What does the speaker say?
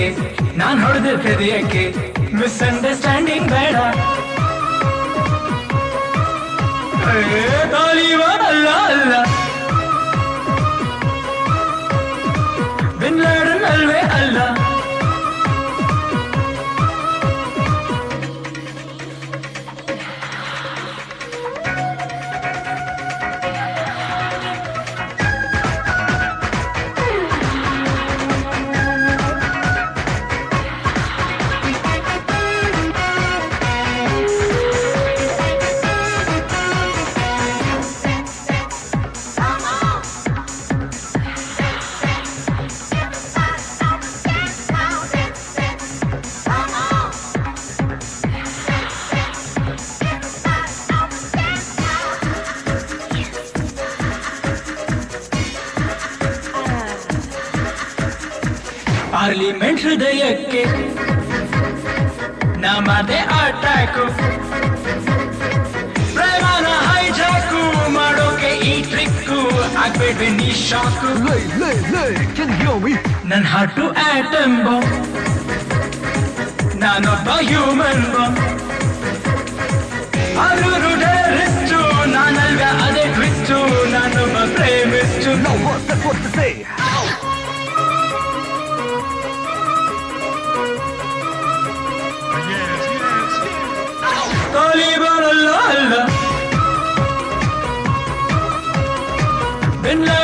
ಹೃದಯಕ್ಕೆ ನಾನ್ ಹೊಡೆದ ಹೃದಯಕ್ಕೆ ಮಿಸ್ಅಂಡರ್ಸ್ಟ್ಯಾಂಡಿಂಗ್ ಬೇಡ ಏ, ತಾಲಿಬಾನ್ ಅಲ್ಲ ಅಲ್ಲ ಬಿನ್ ಲಾಡನ್ ಅಲ್ವೇ ಅಲ್ಲ ಪಾರ್ಲಿಮೆಂಟ್ ಹೃದಯಕ್ಕೆ ನಾ ಮಾತೆ ಅಟ್ಯಾಕು ಪ್ರೇಮನ ಹೈಜಾಕು ಮಾಡೋಕೆ ಈ ಟ್ರಿಕ್ಕು ಆಗ್ಬೇಡ್ವೆ ನೀ shock Lay, lay, lay, can you hear me? ನನ್ ಹಾರ್ಟು ಆಟಮ್ ಬಾಂಬ್ ನಾನೊಬ್ಬ ಹ್ಯೂಮನ್ ಬಾಂಬ್ ಅರೂರು ಟೆರರಿಸ್ಟು ನಾನಲ್ವ ಅದೇ ಟ್ವಿಸ್ಟು ನಾನೊಬ್ಬ ಪ್ರೇಮಿಸ್ಟು Now what, that's what to say. Taliban ಅಲ್ಲ ಅಲ್ಲ ಬಿನ್ ಲಾಡನ್